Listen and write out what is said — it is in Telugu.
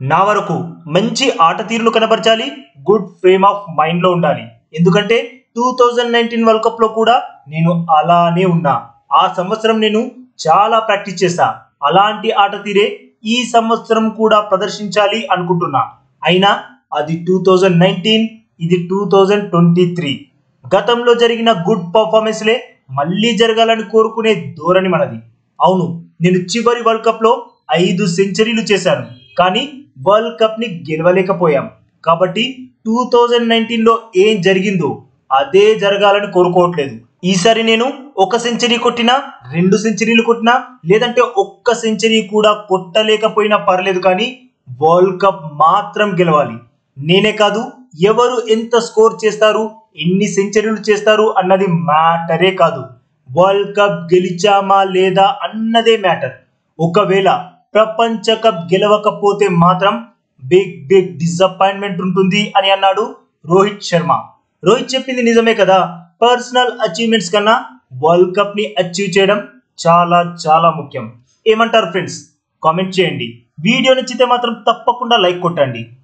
నా వరకు మంచి ఆట తీరును కనబరచాలి గుడ్ ఫేమ్ ఆఫ్ మైండ్ లో ఉండాలి ఎందుకంటే two thousand nineteen world cup లో కూడా నేను అలానే ఉన్నా ఆ సంవత్సరం నేను చాలా ప్రాక్టీస్ చేశా అలాంటి ఆట తీరే ఈ సంవత్సరం కూడా ప్రదర్శించాలి అనుకుంటున్నా అయినా అది టూ థౌజండ్ నైన్టీన్ ఇది టూ థౌజండ్ ట్వంటీ త్రీ గతంలో జరిగిన గుడ్ పర్ఫార్మెన్స్లే మళ్ళీ జరగాలని కోరుకునే ధోరణి మనది అవును నేను చివరి వరల్డ్ కప్ లో ఐదు సెంచరీలు చేశాను కానీ వరల్డ్ కప్ ని గెలవలేకపోయాం కాబట్టి టూ థౌజండ్ నైన్టీన్ లో ఏం జరిగిందో అదే జరగాలని కోరుకోవట్లేదు ఈసారి నేను ఒక సెంచరీ కొట్టినా రెండు సెంచరీలు కొట్టినా లేదంటే ఒక్క సెంచరీ కూడా కొట్టలేకపోయినా పర్లేదు కానీ వరల్డ్ కప్ మాత్రం గెలవాలి నేనే కాదు ఎవరు ఎంత స్కోర్ చేస్తారు ఎన్ని సెంచరీలు చేస్తారు అన్నది మ్యాటరే కాదు వరల్డ్ కప్ గెలిచామా లేదా అన్నదే మ్యాటర్ ఒకవేళ ప్రపంచ కప్ గెలవకపోతే మాత్రం బిగ్ బిగ్ డిసప్పాయింట్మెంట్ ఉంటుంది అని అన్నాడు రోహిత్ శర్మ రోహిత్ చెప్పింది నిజమే కదా పర్సనల్ అచీవ్మెంట్స్ కన్నా వరల్డ్ కప్ ని అచీవ్ చేయడం చాలా చాలా ముఖ్యం ఏమంటారు ఫ్రెండ్స్ కామెంట్ చేయండి వీడియో నచ్చితే మాత్రం తప్పకుండా లైక్ కొట్టండి